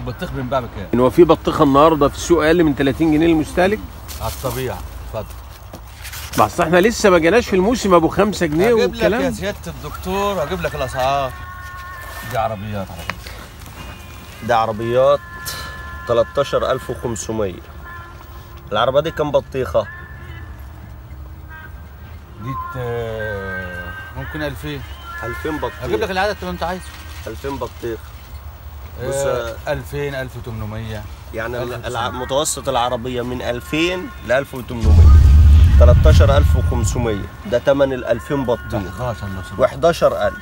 البطيخ بينباع بكام؟ هو في بطيخه النهارده في السوق اقل من 30 جنيه للمستهلك على الطبيعه اتفضل بس احنا لسه ما جيناش في الموسم ابو 5 جنيه هجيب لك يا والكلام سياده الدكتور هجيب لك الاسعار دي عربيات على فكره ده عربيات 13500 العربية دي كام بطيخة؟ دي ت- ممكن 2000 2000 بطيخ هجيب لك العدد اللي انت عايزه 2000 بطيخ بص، آه، 2000 1800 يعني ال- 1900. الع- متوسط العربية من 2000 ل 1800 13500 ده تمن ال 2000 ده بطيخ 11 لو سمحت و11000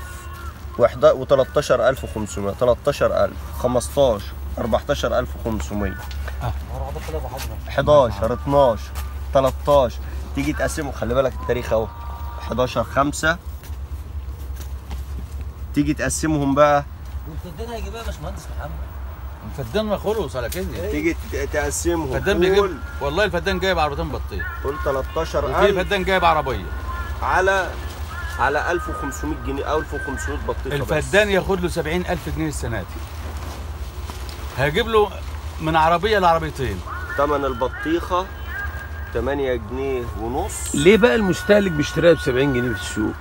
و13500 13000 15 14500 آه. 11 12 13 تيجي تقسمه خلي بالك التاريخ اهو 11 5 تيجي تقسمهم بقى والفدان هيجيبها يا باشمهندس محمد الفدان ما خلص على كده تيجي ت- تقسمهم الفدان قول بيجيب والله الفدان جايب عربيتين بطيخ قول وفي 13000 فدان جايب عربيه على على 1500 جنيه او 1500 بطيخه بس. الفدان ياخد له 70000 جنيه السنه دي هجيب له من عربيه لعربيتين ثمن البطيخه 8 جنيه ونص ليه بقى المستهلك بيشتريها ب 70 جنيه في السوق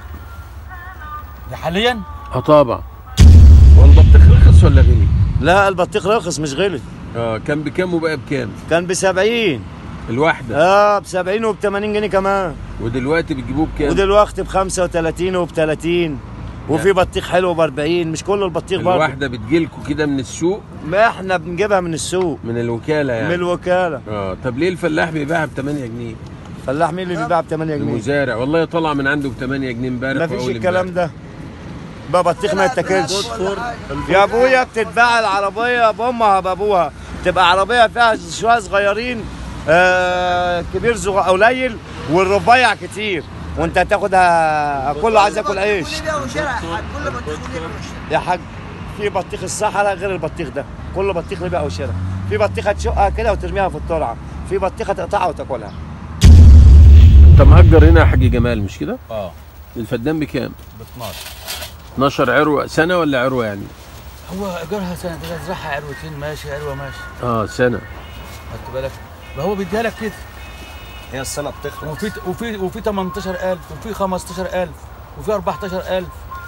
ده حاليا اه طبعا هو البطيخ رخص ولا غلي لا البطيخ رخص مش غلي اه كان بكام وبقى بكام كان ب 70 الواحده اه ب 70 وب 80 جنيه كمان ودلوقتي بتجيبوه بكام ودلوقتي ب 35 وب 30 وفي بطيخ حلو ب 40 مش كل البطيخ برضه الواحده بتجيلكوا كده من السوق ما احنا بنجيبها من السوق من الوكاله من يعني الوكاله اه طب ليه الفلاح بيبيعها ب 8 جنيه فلاح مين اللي بيبيع ب 8 جنيه المزارع والله طلع من عنده ب 8 جنيه امبارح ما فيش وأول الكلام امبارح. ده بقى بطيخ ما يتاكلش يا ابويا بتتباع العربيه بامها بابوها تبقى عربيه فيها شويه صغيرين آه كبير صغير قليل والرفيع كتير وانت هتاخدها كله عايز ياكل عيش كل بيع وشراء يا حاج كل بطيخ وليه بيع وشراء يا حاج في بطيخ الصحراء غير البطيخ ده كل بطيخ ليه بيع وشراء في بطيخه تشقها كده وترميها في الترعه في بطيخه تقطعها وتاكلها انت مأجر هنا يا حاج جمال مش كده اه الفدان بكام ب 12 12 عروه سنه ولا عروه يعني هو ايجارها سنه كده ازرعها عروتين ماشي عروه ماشي اه سنه خدت بالك ما هو بيديها لك كده هي السنه بتخلص وفي وفي وفي 18000 وفي 15000 وفي 14000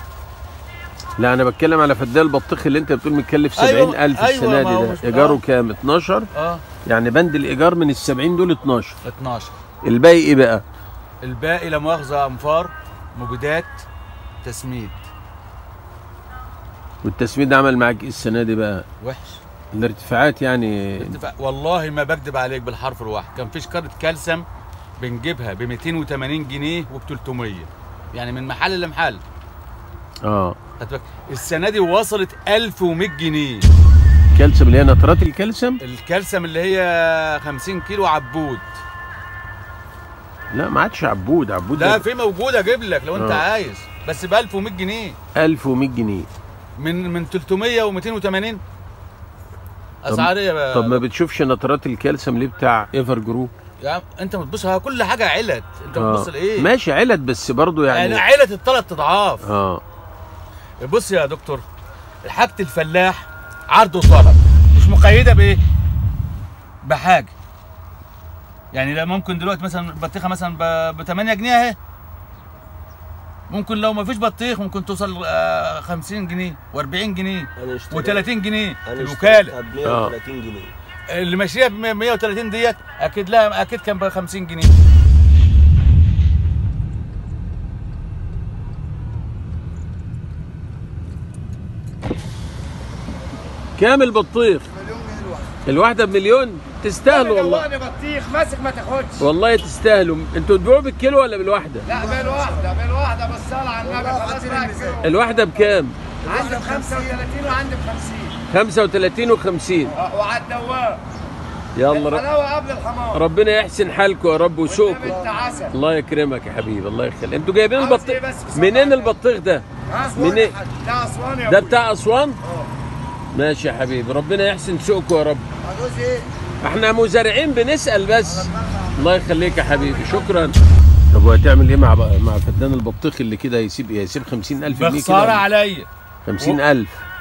لا انا بتكلم على فدان البطيخ اللي انت بتقول متكلف أيوة، 70000 أيوة، السنه ما هو دي مش- ده ايجاره آه. كام 12 اه يعني بند الايجار من ال 70 دول 12 12 الباقي ايه بقى الباقي لا مؤاخذه انفار مبيدات تسميد والتسميد عمل معاك ايه السنه دي بقى وحش الارتفاعات يعني اتفق- والله ما بكذب عليك بالحرف الواحد كان في شكاره كالسيوم بنجيبها ب 280 جنيه وب 300 يعني من محل لمحل اه خدت بالك؟ السنه دي وصلت 1100 جنيه كالسيوم اللي هي نترات الكالسيوم الكالسيوم اللي هي 50 كيلو عبود لا ما عادش عبود عبود لا ده في موجود اجيب لك لو انت آه. عايز بس ب 1100 جنيه 1100 جنيه من من 300 و280 اسعار ايه بقى طب ما بتشوفش نترات الكالسيوم ليه بتاع ايفر جرو يا عم انت بتبص على كل حاجه علت انت بتبص لايه ماشي علت بس برضه يعني يعني علت الثلاث اضعاف اه بص يا دكتور حاجه الفلاح عرض وطلب مش مقيده بايه بحاجه يعني لا ممكن دلوقتي مثلا بطيخه مثلا ب 8 جنيه اهي ممكن لو ما فيش بطيخ ممكن توصل آه، 50 جنيه و40 جنيه و30 جنيه الوكاله ب 130 جنيه اللي ماشيه ب 130 ديت اكيد لها اكيد كان ب 50 جنيه كام البطيخ مليون جنيه الواحد الواحده بمليون تستاهلوا والله بطيخ ماسك ما تاخدش والله تستاهلوا انتوا تبيعوا بالكيلو ولا بالواحده لا بالواحده بالواحده بس على النبي خلاص بقى كده. الواحده بكام عندي ب 35 وعندي ب 50 35 و50 اه، وعلى الدوام يلا رب الحلاوه قبل الحمار ربنا يحسن حالكم يا رب وسوقكم انت عسل الله يكرمك يا حبيبي الله يخليك انتوا جايبين عاوز البطيخ ايه بس بصراحة؟ منين البطيخ ده اسوان منين؟ يا حاج. ده اسوان يا ده ابوي. بتاع اسوان ماشي يا حبيبي ربنا يحسن سوقكم يا رب هتعوز ايه؟ احنا مزارعين بنسال بس الله يخليك يا حبيبي شكرا طب وهتعمل ايه مع مع فدان البطيخ اللي كده يسيب ايه يسيب 50000 جنيه بخساره كده عليا 50000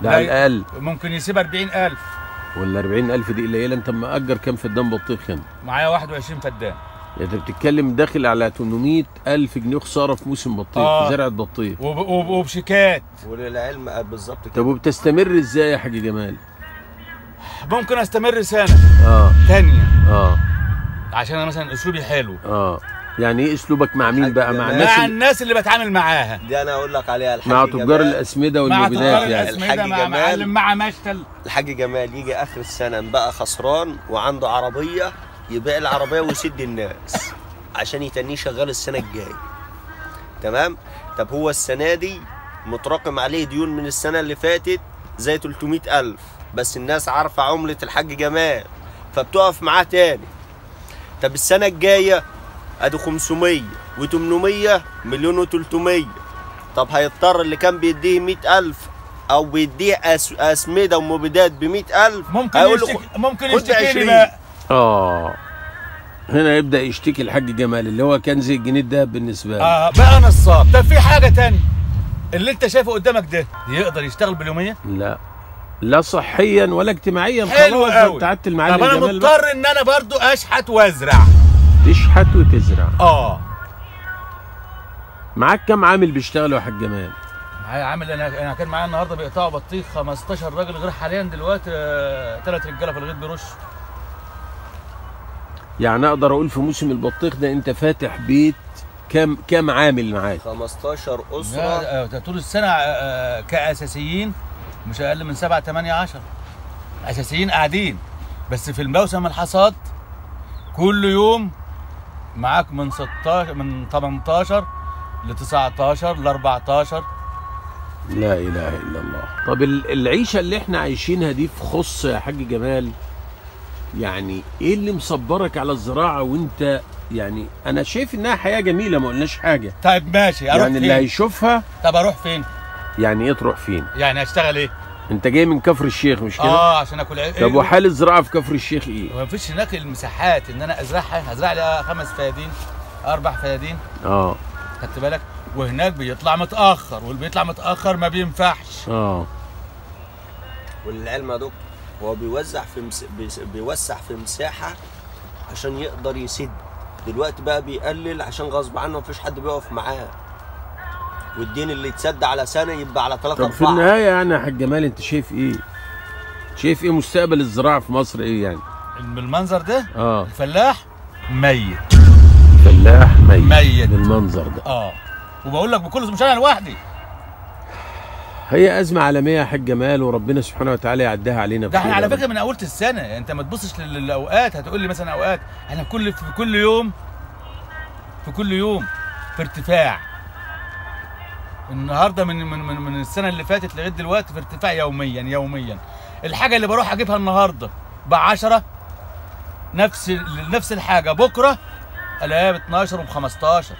ده على الاقل ممكن يسيب 40000 ولا 40000 دي قليله انت مأجر كام فدان بطيخ هنا معايا 21 فدان يعني انت بتتكلم داخل على 800 الف جنيه خساره في موسم بطيخ آه. في زرعه بطيخ وب- وب- وبشيكات وللعلم آه، بالظبط طب كده وبتستمر ازاي يا حاج جمال ممكن استمر سنه اه تانية اه عشان انا مثلا اسلوبي حلو اه يعني ايه اسلوبك مع مين حاج بقى مع جمال. الناس مع اللي الناس اللي بتعامل معاها دي انا اقول لك عليها الحاج مع تجار جمال الاسمده مع تجار والمبيدات يعني الاسمده الحاج مع جمال. معلم مع مشتل الحاج جمال يجي اخر السنه بقى خسران وعنده عربيه يبيع العربيه ويسد الناس عشان يتنيه شغال السنه الجايه تمام طب هو السنه دي متراكم عليه ديون من السنه اللي فاتت زي 300 الف بس الناس عارفه عمله الحاج جمال فبتقف معاه تاني طب السنه الجايه ادي 500 و800 مليون و300 طب هيضطر اللي كان بيديه 100 الف او بيديه أس... اسمده ومبيدات ب 100 الف ممكن هيقول له يشتكي ممكن خد يشتكي لي 20. بقى اه هنا يبدا يشتكي الحاج جمال اللي هو كان زي الجنيه الدهب بالنسبه له اه بقى نصاب طب في حاجه تانية اللي انت شايفه قدامك ده يقدر يشتغل باليوميه لا لا صحيا ولا اجتماعيا حلو خلاص قوي تعبت طب المعلم انا جمال بقى. مضطر ان انا برضو اشحت وازرع تشحت وتزرع اه معاك كام عامل بيشتغلوا يا حاج جمال معايا عامل انا انا كان معايا النهارده بيقطعوا بطيخ 15 راجل غير حاليا دلوقتي ثلاث رجاله في الغيط بيرش يعني اقدر اقول في موسم البطيخ ده انت فاتح بيت كام كام عامل معاك 15 اسره لا، آه، طول السنه آه، كاساسيين مش اقل من 7 8 10 اساسيين قاعدين بس في الموسم الحصاد كل يوم معاك من 16 من 18 ل 19 ل 14 لا اله الا الله طب ال- العيشه اللي احنا عايشينها دي في خص يا حاج جمال يعني ايه اللي مصبرك على الزراعه وانت يعني انا شايف انها حياه جميله ما قلناش حاجه طيب ماشي اروح يعني اللي فين؟ هيشوفها طب اروح فين؟ يعني ايه تروح فين يعني اشتغل ايه؟ انت جاي من كفر الشيخ مش كده اه عشان اكل عيش طب وحال الزراعه في كفر الشيخ ايه ما فيش هناك المساحات ان انا ازرعها ازرع لي خمس فيادين اربع فيادين اه خدت بالك وهناك بيطلع متاخر واللي بيطلع متاخر ما بينفعش اه وللعلم يا دكتور هو بيوزع في مس... بيس- بيوسع في مساحه عشان يقدر يسد دلوقتي بقى بيقلل عشان غصب عنه مفيش حد بيقف معاه والدين اللي يتسد على سنه يبقى على ثلاثة طب في أربعة النهايه يعني يا حاج جمال انت شايف ايه شايف ايه مستقبل الزراعه في مصر ايه يعني بالمنظر ده اه الفلاح ميت فلاح ميت ميت. بالمنظر ده اه وبقول لك بكل مش انا لوحدي هي أزمة عالمية يا حاج جمال وربنا سبحانه وتعالى يعديها علينا ده احنا بخير على يا رب. فكره من اول السنه انت ما تبصش لل- للاوقات هتقول لي مثلا اوقات احنا كل في كل يوم في كل يوم في ارتفاع النهارده من من من, من السنه اللي فاتت لغايه دلوقتي في ارتفاع يوميا يوميا الحاجه اللي بروح اجيبها النهارده ب 10 نفس ال- نفس الحاجه بكره الاقيها ب 12 وب 15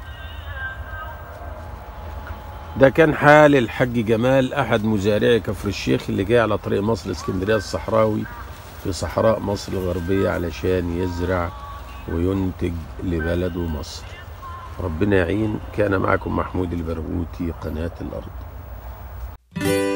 ده كان حال الحاج جمال أحد مزارعي كفر الشيخ اللي جاي على طريق مصر اسكندرية الصحراوي في صحراء مصر الغربية علشان يزرع وينتج لبلده مصر ربنا يعين كان معكم محمود البرغوثي قناة الأرض